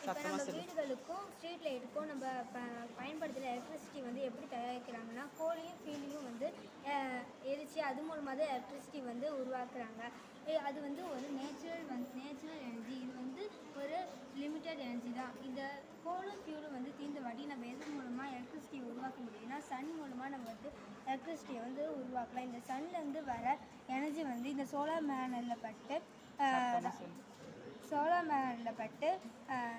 இப்போ நம்ம வீடுகளுக்கும் ஸ்ட்ரீட் லைட்டுக்கும் நம்ம ப பயன்படுத்துகிற எலக்ட்ரிசிட்டி வந்து எப்படி தயாரிக்கிறாங்கன்னா கோழியும் ஃபீல்டையும் வந்து அஹ், எரிச்சு அது மூலமாக தான் எலக்ட்ரிசிட்டி வந்து உருவாக்குறாங்க எ- அது வந்து ஒரு நேச்சுரல் வந்து நேச்சுரல் எனர்ஜி இது வந்து ஒரு லிமிட்டட் எனர்ஜி தான் இந்த கோலும் ஃபியூலும் வந்து தீர்ந்த வாட்டி நம்ம எது மூலமாக எலக்ட்ரிசிட்டி உருவாக்க முடியும்னா சன் மூலமாக நம்ம வந்து எலக்ட்ரிசிட்டியை வந்து உருவாக்கலாம் இந்த சன்லேருந்து வர எனர்ஜி வந்து இந்த சோலார் மேனலில் பட்டு சோலார் மேனலில் பட்டு அஹ்,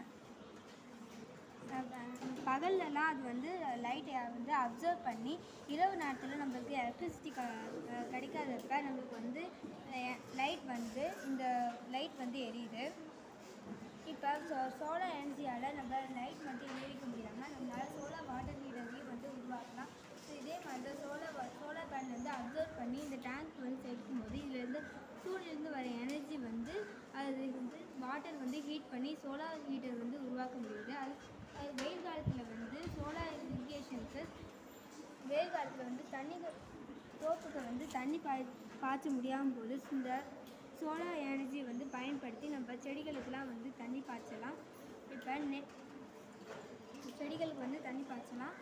பகல்லலாம் அது வந்து லைட்டை வந்து அப்சர்வ் பண்ணி இரவு நேரத்தில் நம்மளுக்கு எலக்ட்ரிசிட்டி க அஹ் கிடைக்காதப்ப நம்மளுக்கு வந்து லைட் வந்து இந்த லைட் வந்து எரியுது இப்போ சோ சோலார் எனர்ஜியால் நம்ம லைட் மட்டும் எரிக்க முடியாமல் நம்மளால் சோலார் வாட்டர் ஹீட்டரையும் வந்து உருவாக்கலாம் ஸோ இதே மாதிரி தான் சோலார் சோலார் பேனல் வந்து அப்சர்வ் பண்ணி இந்த டேங்க் வந்து சேர்க்கும் போது இதுலேருந்து சூரியலேருந்து வர எனர்ஜி வந்து அது வந்து வாட்டர் வந்து ஹீட் பண்ணி சோலார் ஹீட்டர் வந்து உருவாக்க முடியுது அது அது வெயில் காலத்தில் வந்து சோலார் இரிகேஷனுக்கு வெயில் காலத்தில் வந்து தண்ணி தோப்புக்கு வந்து தண்ணி பாய் பாய்ச்ச முடியாமல் போது இந்த சோலார் எனர்ஜி வந்து பயன்படுத்தி நம்ம செடிகளுக்கெல்லாம் வந்து தண்ணி பாய்ச்சலாம் இப்போ நெ செடிகளுக்கு வந்து தண்ணி பாய்ச்சலாம்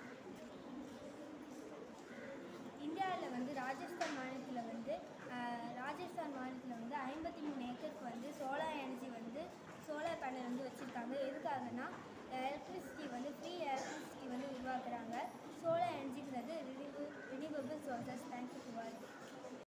இந்தியாவில் வந்து ராஜஸ்தான் மாநிலத்தில் வந்து ஆஹ், ராஜஸ்தான் மாநிலத்தில் வந்து ஐம்பத்தி மூணு ஏக்கருக்கு வந்து சோலார் எனர்ஜி வந்து சோலார் பேனல் வந்து வச்சுருக்காங்க எதுக்காகனா எலக்ட்ரிசிட்டி வந்து ஃப்ரீ எலக்ட்ரிசிட்டி வந்து உருவாக்குறாங்க சோலார் எனர்ஜிங்கிறது renew renewable sources thank you to